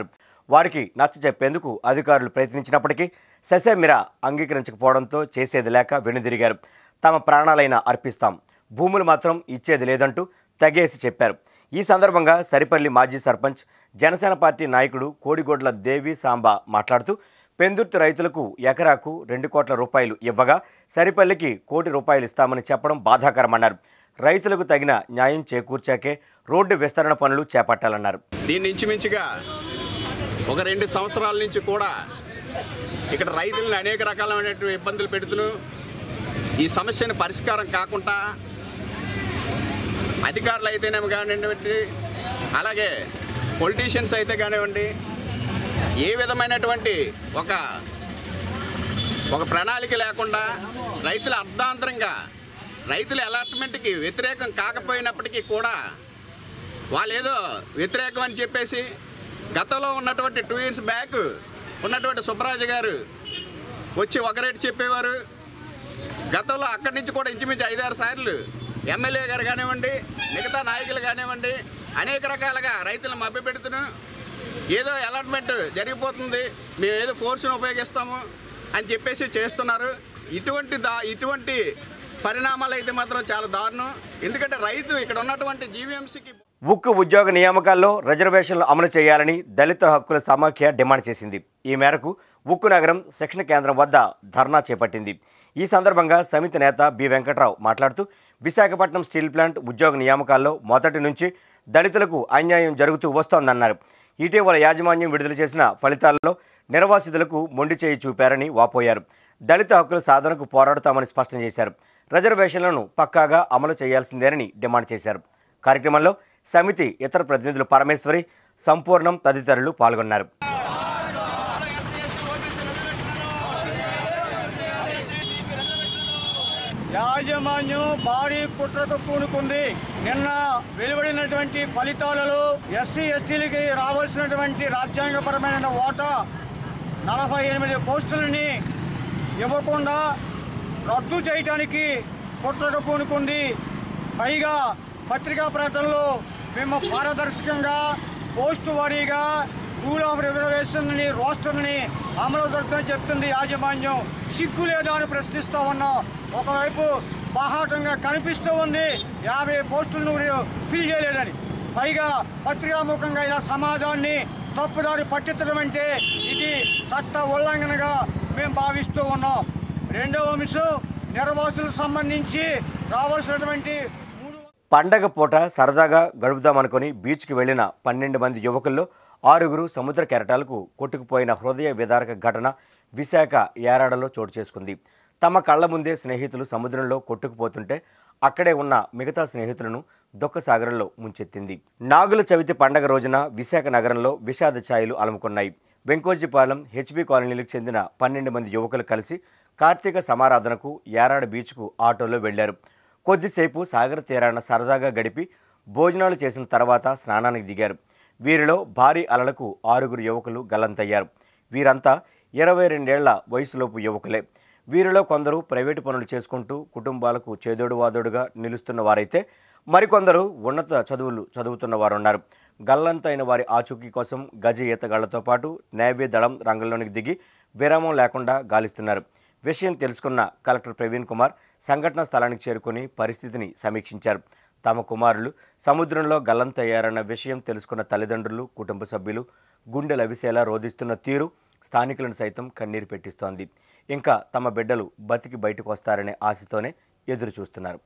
వారికి నచ్చ చెప్పేందుకు అధికారులు ప్రయత్నించినప్పటికీ ససేమిరా అంగీకరించకపోవడంతో చేసేది లేక వెనుదిరిగారు తమ ప్రాణాలైనా అర్పిస్తాం భూములు మాత్రం ఇచ్చేది లేదంటూ తెగేసి చెప్పారు ఈ సందర్భంగా సరిపల్లి మాజీ సర్పంచ్ జనసేన పార్టీ నాయకుడు కోడిగోడ్ల దేవి సాంబా మాట్లాడుతూ పెందుర్తి రైతులకు ఎకరాకు రెండు కోట్ల రూపాయలు ఇవ్వగా సరిపల్లికి కోటి రూపాయలు ఇస్తామని చెప్పడం బాధాకరమన్నారు రైతులకు తగిన న్యాయం చేకూర్చాకే రోడ్డు విస్తరణ పనులు చేపట్టాలన్నారు దీన్ని ఇంచుమించుగా ఒక రెండు సంవత్సరాల నుంచి కూడా ఇక్కడ రైతులను అనేక రకాలైనటువంటి ఇబ్బందులు పెడుతూ ఈ సమస్యను పరిష్కారం కాకుండా అధికారులు అయితేనేమి కానివ్వండి అలాగే పొలిటీషియన్స్ అయితే కానివ్వండి ఏ విధమైనటువంటి ఒక ఒక ప్రణాళిక లేకుండా రైతులు అర్ధాంతరంగా రైతుల అలాట్మెంట్కి వ్యతిరేకం కాకపోయినప్పటికీ కూడా వాళ్ళు ఏదో వ్యతిరేకం అని చెప్పేసి గతంలో ఉన్నటువంటి టూ ఇయర్స్ బ్యాక్ ఉన్నటువంటి సుబ్బరాజు గారు వచ్చి ఒక రేటు చెప్పేవారు గతంలో అక్కడి నుంచి కూడా ఇంచుమించు ఐదారు సార్లు ఎమ్మెల్యే గారు కానివ్వండి మిగతా నాయకులు కానివ్వండి అనేక రకాలుగా రైతులను మభ్యపెడుతును ఏదో అలాట్మెంట్ జరిగిపోతుంది మేము ఏదో ఫోర్స్ను ఉపయోగిస్తాము అని చెప్పేసి చేస్తున్నారు ఇటువంటి దా ఇటువంటి పరిణామాలు అయితే మాత్రం చాలా దారుణం ఎందుకంటే రైతు ఇక్కడ ఉన్నటువంటి జీవీఎంసీకి ఉక్కు ఉద్యోగ నియామకాల్లో రిజర్వేషన్లు అమలు చేయాలని దళిత హక్కుల సమాఖ్య డిమాండ్ చేసింది ఈ మేరకు ఉక్కు నగరం శిక్షణ కేంద్రం వద్ద ధర్నా చేపట్టింది ఈ సందర్భంగా సమితి నేత బి వెంకట్రావు మాట్లాడుతూ విశాఖపట్నం స్టీల్ ప్లాంట్ ఉద్యోగ నియామకాల్లో మొదటి నుంచి దళితులకు అన్యాయం జరుగుతూ వస్తోందన్నారు ఇటీవల యాజమాన్యం విడుదల చేసిన ఫలితాల్లో నిర్వాసితులకు మొండి చేయి చూపారని వాపోయారు దళిత హక్కుల సాధనకు పోరాడుతామని స్పష్టం చేశారు రిజర్వేషన్లను పక్కాగా అమలు చేయాల్సిందేనని డిమాండ్ చేశారు కార్యక్రమంలో సమితి ఇతర ప్రతినిధులు పరమేశ్వరి సంపూర్ణం తదితరులు పాల్గొన్నారు యాజమాన్యం భారీ కుట్రకు పూనుకుంది నిన్న వెలువడినటువంటి ఫలితాలలో ఎస్సీ ఎస్టీలకి రావాల్సినటువంటి రాజ్యాంగపరమైన ఓటా నలభై ఎనిమిది పోస్టులని ఇవ్వకుండా రద్దు చేయడానికి కుట్రకు పూనుకుంది పైగా పత్రికా ప్రకటనలో మేము పారదర్శకంగా పోస్టు వారీగా రూల్ ఆఫ్ రిజర్వేషన్ అని రోస్టర్ని అమలు జరుపుతుందని చెప్తుంది యాజమాన్యం సిగ్గు లేదా అని ప్రశ్నిస్తూ ఉన్నాం ఒకవైపు బాహాటంగా కనిపిస్తూ ఉంది యాభై పోస్టులను మీరు ఫిల్ చేయలేదని పైగా పత్రికాముఖంగా ఇలా సమాజాన్ని తప్పుదారి పట్టించడం అంటే ఇది చట్ట ఉల్లంఘనగా మేము భావిస్తూ ఉన్నాం రెండవ అంశం నిర్వాసులకు సంబంధించి రావాల్సినటువంటి పండగ పూట సరదాగా గడుపుదామనుకొని బీచ్కి వెళ్లిన పన్నెండు మంది యువకుల్లో ఆరుగురు సముద్ర కెరటాలకు కొట్టుకుపోయిన హృదయ విదారక ఘటన విశాఖ ఏరాడలో చోటు చేసుకుంది తమ కళ్ళ ముందే స్నేహితులు సముద్రంలో కొట్టుకుపోతుంటే అక్కడే ఉన్న మిగతా స్నేహితులను దుఃఖసాగరంలో ముంచెత్తింది నాగుల చవితి పండగ రోజున విశాఖ నగరంలో విషాద ఛాయలు అలుముకున్నాయి వెంకోజీపాలెం హెచ్బి కాలనీలకు చెందిన పన్నెండు మంది యువకులు కలిసి కార్తీక సమారాధనకు యారాడ బీచ్కు ఆటోలో వెళ్లారు కొద్దిసేపు సాగర తీరాన సరదాగా గడిపి భోజనాలు చేసిన తర్వాత స్నానానికి దిగారు వీరిలో భారీ అలలకు ఆరుగురు యువకులు గల్లంతయ్యారు వీరంతా ఇరవై రెండేళ్ల వయసులోపు యువకులే వీరిలో కొందరు ప్రైవేటు పనులు చేసుకుంటూ కుటుంబాలకు చేదోడు వాదోడుగా నిలుస్తున్న వారైతే మరికొందరు ఉన్నత చదువులు చదువుతున్న వారు ఉన్నారు గల్లంతైన వారి ఆచూకీ కోసం గజ ఈతగాళ్లతో పాటు నేవీ దళం రంగంలోనికి దిగి విరామం లేకుండా గాలిస్తున్నారు విషయం తెలుసుకున్న కలెక్టర్ ప్రవీణ్ కుమార్ సంఘటనా స్థలానికి చేరుకుని పరిస్థితిని సమీక్షించారు తమ కుమారులు సముద్రంలో గల్లంతయ్యారన్న విషయం తెలుసుకున్న తల్లిదండ్రులు కుటుంబ సభ్యులు గుండె లవిసేలా రోధిస్తున్న తీరు స్థానికులను సైతం కన్నీరు పెట్టిస్తోంది ఇంకా తమ బిడ్డలు బతికి బయటకు వస్తారనే ఆశతోనే ఎదురు చూస్తున్నారు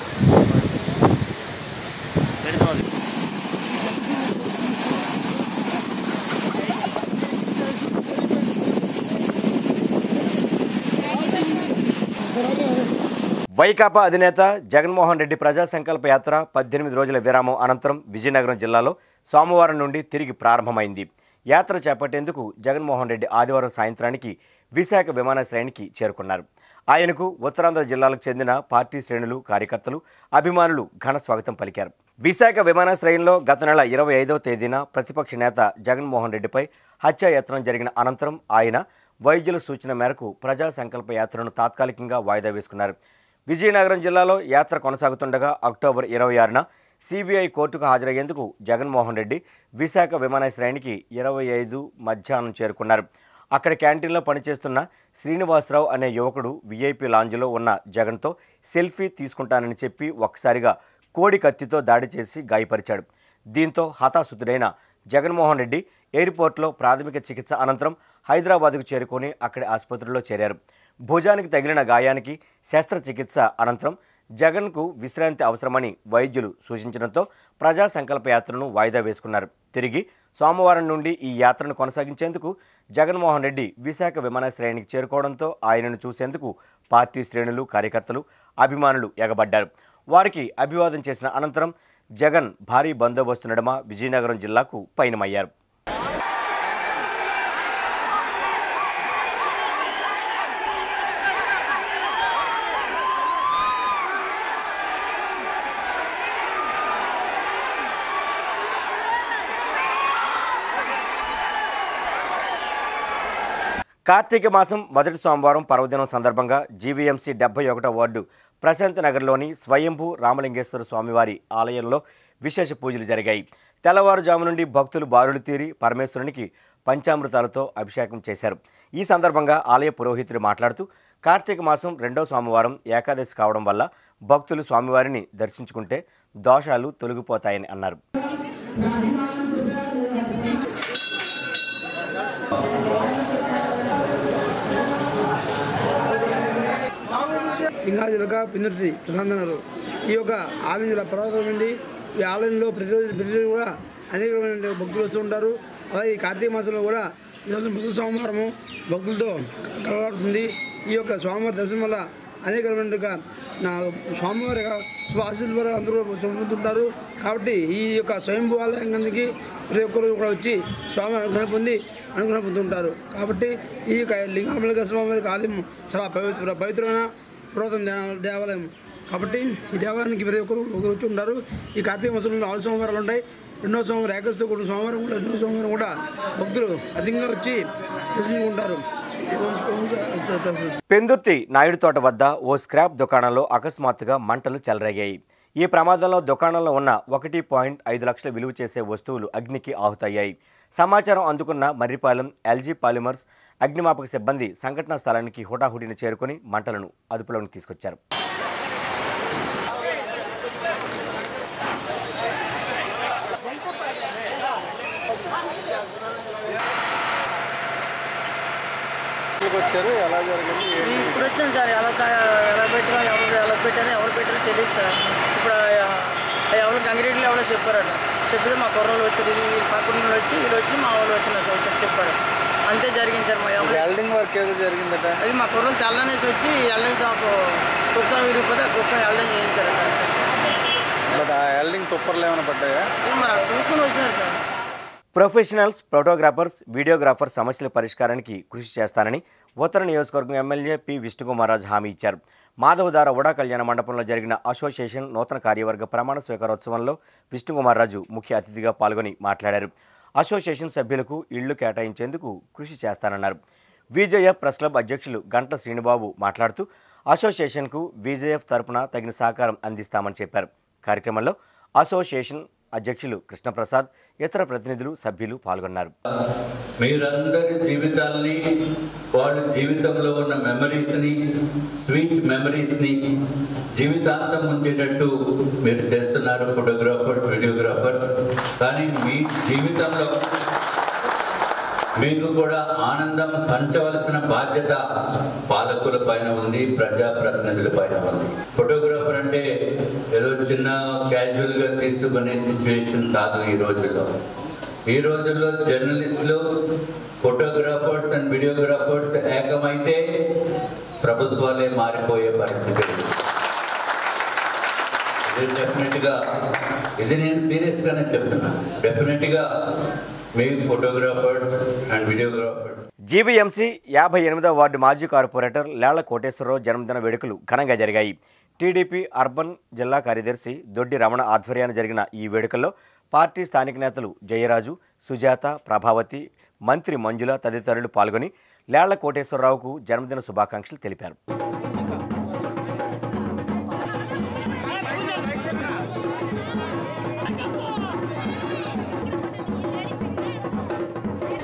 వైకాపా అధినేత జగన్మోహన్ రెడ్డి ప్రజా సంకల్ప యాత్ర పద్దెనిమిది రోజుల విరామం అనంతరం విజయనగరం జిల్లాలో సోమవారం నుండి తిరిగి ప్రారంభమైంది యాత్ర చేపట్టేందుకు జగన్మోహన్ రెడ్డి ఆదివారం సాయంత్రానికి విశాఖ విమానాశ్రయానికి చేరుకున్నారు ఆయనకు ఉత్తరాంధ్ర జిల్లాలకు చెందిన పార్టీ శ్రేణులు కార్యకర్తలు అభిమానులు ఘన స్వాగతం పలికారు విశాఖ విమానాశ్రయంలో గత నెల ఇరవై ఐదవ తేదీన ప్రతిపక్ష నేత జగన్మోహన్ రెడ్డిపై హత్యాయత్నం జరిగిన అనంతరం ఆయన వైద్యుల సూచన మేరకు ప్రజా సంకల్ప యాత్రను తాత్కాలికంగా వాయిదా వేసుకున్నారు విజయనగరం జిల్లాలో యాత్ర కొనసాగుతుండగా అక్టోబర్ ఇరవై ఆరున సిబిఐ కోర్టుకు హాజరయ్యేందుకు జగన్మోహన్ రెడ్డి విశాఖ విమానాశ్రయానికి ఇరవై ఐదు మధ్యాహ్నం చేరుకున్నారు అక్కడ క్యాంటీన్లో పనిచేస్తున్న శ్రీనివాసరావు అనే యువకుడు వీఐపీ లాంజ్లో ఉన్న జగన్తో సెల్ఫీ తీసుకుంటానని చెప్పి ఒక్కసారిగా కోడి కత్తితో దాడి చేసి గాయపరిచాడు దీంతో హతాశుద్ధుడైన జగన్మోహన్ రెడ్డి ఎయిర్పోర్ట్లో ప్రాథమిక చికిత్స అనంతరం హైదరాబాద్కు చేరుకొని అక్కడి ఆసుపత్రిలో చేరారు భుజానికి తగిలిన గాయానికి శస్త్రచికిత్స అనంతరం జగన్కు విశ్రాంతి అవసరమని వైద్యులు సూచించడంతో ప్రజా సంకల్ప యాత్రను వాయిదా వేసుకున్నారు తిరిగి సోమవారం నుండి ఈ యాత్రను కొనసాగించేందుకు జగన్మోహన్ రెడ్డి విశాఖ విమానాశ్రయానికి చేరుకోవడంతో ఆయనను చూసేందుకు పార్టీ శ్రేణులు కార్యకర్తలు అభిమానులు ఎగబడ్డారు వారికి అభివాదం చేసిన అనంతరం జగన్ భారీ బందోబస్తు నడుమ విజయనగరం జిల్లాకు పయనమయ్యారు కార్తీక మాసం మొదటి సోమవారం పర్వదినం సందర్భంగా జీవీఎంసీ డెబ్బై ఒకటో వార్డు ప్రశాంత్ నగర్లోని స్వయంభూ రామలింగేశ్వర స్వామివారి ఆలయంలో విశేష పూజలు జరిగాయి తెల్లవారుజాము నుండి భక్తులు బారులు తీరి పరమేశ్వరునికి పంచామృతాలతో అభిషేకం చేశారు ఈ సందర్భంగా ఆలయ పురోహితుడు మాట్లాడుతూ కార్తీక మాసం రెండో సోమవారం ఏకాదశి కావడం వల్ల భక్తులు స్వామివారిని దర్శించుకుంటే దోషాలు తొలగిపోతాయని అన్నారు లింగాది జిల్లా పిందుర్తి ప్రశాంతనరు ఈ యొక్క ఆలయం జిల్లా పర్వతం ఉంది ఈ ఆలయంలో ప్రతిరోజు ప్రతిరోజు కూడా అనేకమైన భక్తులు వస్తూ ఉంటారు అలాగే ఈ కార్తీక మాసంలో కూడా ఈ సంవత్సరం ప్రతి సోమవారము భక్తులతో కలవాడుతుంది ఈ యొక్క స్వామివారి దర్శనం వల్ల అనేకమైనగా నా స్వామివారి యొక్క శుభ ఆశీర్వాదాలు అందరూ పొందుతుంటారు కాబట్టి ఈ యొక్క స్వయంభూ ఆలయం కిందకి ప్రతి ఒక్కరు కూడా వచ్చి స్వామి అనుగ్రహం పొంది అనుగ్రహం పొందుతుంటారు కాబట్టి ఈ యొక్క లింగామలిక స్వామి యొక్క ఆలయం చాలా పవిత్ర పవిత్రమైన పురాతన దే- దేవాలయం కాబట్టి ఈ దేవాలయానికి ప్రతి ఒక్కరు ఒకరు వచ్చి ఉంటారు ఈ కార్తీక మాసంలో నాలుగు సోమవారాలు ఉంటాయి రెండో సోమవారం ఏకస్తో కూడిన సోమవారం కూడా రెండో సోమవారం కూడా భక్తులు అధికంగా వచ్చి దర్శించుకుంటారు పెందుర్తి నాయుడు తోట వద్ద ఓ స్క్రాప్ దుకాణంలో అకస్మాత్తుగా మంటలు చెలరేగాయి ఈ ప్రమాదంలో దుకాణంలో ఉన్న ఒకటి పాయింట్ ఐదు లక్షల విలువ చేసే వస్తువులు అగ్నికి ఆహుతయ్యాయి సమాచారం అందుకున్న మర్రిపాలెం ఎల్జీ పాలిమర్స్ అగ్నిమాపక సిబ్బంది సంఘటనా స్థలానికి హుటాహుటిన చేరుకొని మంటలను అదుపులోకి తీసుకొచ్చారు వచ్చారు ఎలా జరిగింది ఏంటి? ఇప్పుడు వచ్చాను సార్ ఎలా తా- ఎలా పెట్టినా ఎవరు ఎలా పెట్టారో ఎవరు పెట్టారో తెలియదు సార్ ఇప్పుడు ఆ- ఆ ఎవరు గంగిరెడ్డిలో ఎవరో చెప్పారట చెప్పితే మా కుర్రోళ్ళు వచ్చారు ఇది వీళ్ళ పక్కన వాళ్ళు వచ్చి వీళ్ళు వచ్చి మా వాళ్ళు వచ్చిన సార్ చెప్పి చెప్పారు అంతే జరిగింది సార్ మా ఎవరు వెల్డింగ్ వర్క్ ఏదో జరిగిందట అది మా కుర్రోళ్ళు తెల్లనేసి వచ్చి ఎల్డింగ్ షాప్ కుక్క విరిగిపోతే ఆ కుక్క ఎల్డింగ్ చేయించారట బట్ ఆ వెల్డింగ్ తుప్పర్లు ఏమైనా పడ్డాయా ఇది మరి అది చూసుకుని వచ్చినారు సార్ ప్రొఫెషనల్స్ ఫోటోగ్రాఫర్స్ వీడియోగ్రాఫర్ సమస్యల పరిష్కారానికి కృషి చేస్తానని ఉత్తర నియోజకవర్గం ఎమ్మెల్యే పి విష్ణుకుమారాజు హామీ ఇచ్చారు మాధవదార ఉడా కళ్యాణ మండపంలో జరిగిన అసోసియేషన్ నూతన కార్యవర్గ ప్రమాణ స్వీకారోత్సవంలో విష్ణుకుమార్రాజు ముఖ్య అతిథిగా పాల్గొని మాట్లాడారు అసోసియేషన్ సభ్యులకు ఇళ్లు కేటాయించేందుకు కృషి చేస్తానన్నారు విజేఎఫ్ ప్రెస్ క్లబ్ అధ్యక్షులు గంట శ్రీనిబాబు మాట్లాడుతూ అసోసియేషన్కు విజేఎఫ్ తరపున తగిన సహకారం అందిస్తామని చెప్పారు కార్యక్రమంలో అసోసియేషన్ అధ్యక్షులు కృష్ణప్రసాద్ ఇతర ప్రతినిధులు సభ్యులు పాల్గొన్నారు మీరందరి జీవితాల్ని వాళ్ళ జీవితంలో ఉన్న మెమరీస్ని స్వీట్ మెమరీస్ని జీవితాంతం ఉంచేటట్టు మీరు చేస్తున్నారు ఫోటోగ్రాఫర్స్ వీడియోగ్రాఫర్స్ కానీ మీ జీవితంలో మీకు కూడా ఆనందం పంచవలసిన బాధ్యత పాలకుల పైన ఉంది ప్రజాప్రతినిధుల పైన ఉంది ఫోటోగ్రాఫర్ అంటే ఏదో చిన్న క్యాజువల్ గా తీసుకునే సిచ్యువేషన్ కాదు ఈ రోజుల్లో ఈ రోజుల్లో జర్నలిస్టులు ఫోటోగ్రాఫర్స్ అండ్ వీడియోగ్రాఫర్స్ ఏకమైతే ప్రభుత్వాలే మారిపోయే పరిస్థితి ఉంది. ఇది డెఫినెట్గా ఇది నేను సీరియస్గానే చెప్తున్నా డెఫినెట్గా మీ ఫోటోగ్రాఫర్స్ అండ్ వీడియోగ్రాఫర్స్ జీవీఎంసీ యాభై ఎనిమిదవ వార్డు మాజీ కార్పొరేటర్ లేళ్ల కోటేశ్వరరావు జన్మదిన వేడుకలు ఘనంగా జరిగాయి టీడీపీ అర్బన్ జిల్లా కార్యదర్శి దొడ్డి రమణ ఆధ్వర్యాన జరిగిన ఈ వేడుకల్లో పార్టీ స్థానిక నేతలు జయరాజు సుజాత ప్రభావతి మంత్రి మంజుల తదితరులు పాల్గొని లేళ్ల కోటేశ్వరరావుకు జన్మదిన శుభాకాంక్షలు తెలిపారు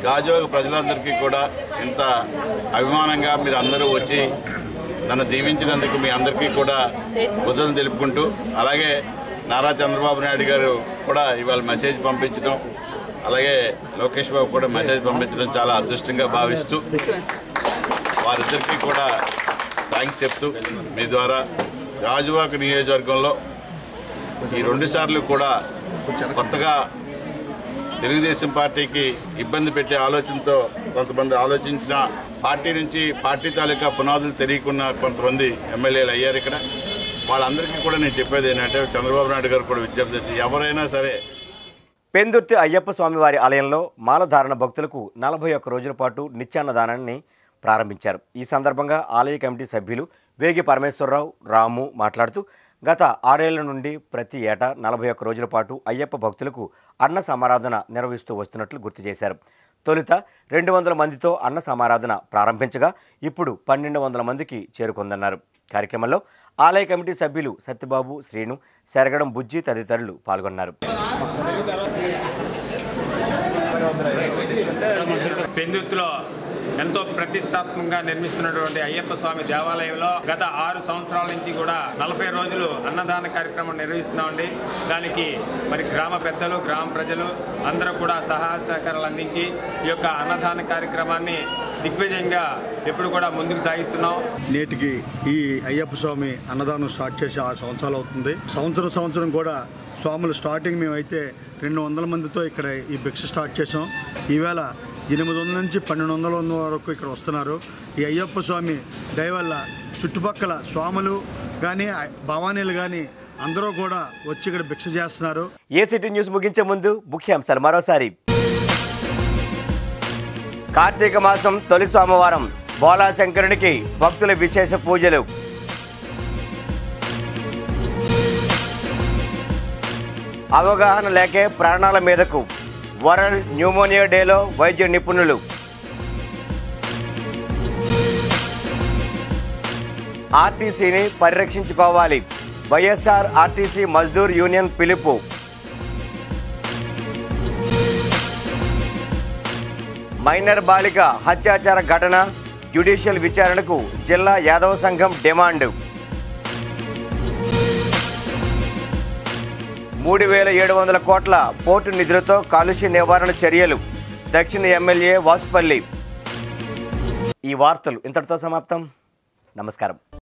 గాజువాక ప్రజలందరికీ కూడా ఇంత అభిమానంగా మీరు అందరూ వచ్చి నన్ను దీవించినందుకు మీ అందరికీ కూడా బుద్ధులు తెలుపుకుంటూ అలాగే నారా చంద్రబాబు నాయుడు గారు కూడా ఇవాళ మెసేజ్ పంపించడం అలాగే లోకేష్ బాబు కూడా మెసేజ్ పంపించడం చాలా అదృష్టంగా భావిస్తూ వారిద్దరికీ కూడా థ్యాంక్స్ చెప్తూ మీ ద్వారా గాజువాక నియోజకవర్గంలో ఈ రెండు సార్లు కూడా కొత్తగా తెలుగుదేశం పార్టీకి ఇబ్బంది పెట్టే ఆలోచనతో కొంతమంది ఆలోచించిన పార్టీ నుంచి పార్టీ తాలూకా పునాదులు తెలియకున్న కొంతమంది ఎమ్మెల్యేలు అయ్యారు ఇక్కడ వాళ్ళందరికీ కూడా నేను చెప్పేది ఏంటంటే చంద్రబాబు నాయుడు గారు కూడా విజ్ఞప్తి చేసి ఎవరైనా సరే పెందుర్తి అయ్యప్ప స్వామివారి ఆలయంలో మాలధారణ భక్తులకు నలభై ఒక్క రోజుల పాటు నిత్యాన్నదానాన్ని ప్రారంభించారు ఈ సందర్భంగా ఆలయ కమిటీ సభ్యులు వేగి పరమేశ్వరరావు రాము మాట్లాడుతూ గత ఆరేళ్ల నుండి ప్రతి ఏటా నలభై ఒక్క రోజుల పాటు అయ్యప్ప భక్తులకు అన్న సమారాధన నిర్వహిస్తూ వస్తున్నట్లు గుర్తు చేశారు తొలుత రెండు వందల మందితో అన్న సమారాధన ప్రారంభించగా ఇప్పుడు పన్నెండు వందల మందికి చేరుకుందన్నారు కార్యక్రమంలో ఆలయ కమిటీ సభ్యులు సత్యబాబు శ్రీను శరగడం బుజ్జి తదితరులు పాల్గొన్నారు పెందుర్తిలో ఎంతో ప్రతిష్టాత్మకంగా నిర్మిస్తున్నటువంటి అయ్యప్ప స్వామి దేవాలయంలో గత ఆరు సంవత్సరాల నుంచి కూడా నలభై రోజులు అన్నదాన కార్యక్రమం నిర్వహిస్తున్నామండి దానికి మరి గ్రామ పెద్దలు గ్రామ ప్రజలు అందరూ కూడా సహాయ సహకారాలు అందించి ఈ యొక్క అన్నదాన కార్యక్రమాన్ని దిగ్విజయంగా ఎప్పుడు కూడా ముందుకు సాగిస్తున్నాం నేటికి ఈ అయ్యప్ప స్వామి అన్నదానం స్టార్ట్ చేసి ఆరు సంవత్సరాలు అవుతుంది సంవత్సరం సంవత్సరం కూడా స్వాములు స్టార్టింగ్ మేమైతే రెండు వందల మందితో ఇక్కడ ఈ భిక్ష స్టార్ట్ చేసాం ఈవేళ ఎనిమిది వందల నుంచి పన్నెండు వందల వంద వరకు ఇక్కడ వస్తున్నారు ఈ అయ్యప్ప స్వామి దయ వల్ల చుట్టుపక్కల స్వాములు కానీ భవానీలు కానీ అందరూ కూడా వచ్చి ఇక్కడ భిక్ష చేస్తున్నారు ఏసీటీ న్యూస్ ముగించే ముందు ముఖ్యాంశాలు మరోసారి కార్తీక మాసం తొలి సోమవారం బోలాశంకరునికి భక్తుల విశేష పూజలు అవగాహన లేకే ప్రాణాల మీదకు వరల్డ్ న్యూమోనియా డేలో వైద్య నిపుణులు ఆర్టీసీని పరిరక్షించుకోవాలి వైఎస్ఆర్ ఆర్టీసీ మజ్దూర్ యూనియన్ పిలుపు మైనర్ బాలిక హత్యాచార ఘటన జ్యుడిషియల్ విచారణకు జిల్లా యాదవ సంఘం డిమాండ్ మూడు వేల ఏడు వందల కోట్ల పోర్టు నిధులతో కాలుష్య నివారణ చర్యలు దక్షిణ ఎమ్మెల్యే వాసుపల్లి ఈ వార్తలు ఇంతటితో సమాప్తం నమస్కారం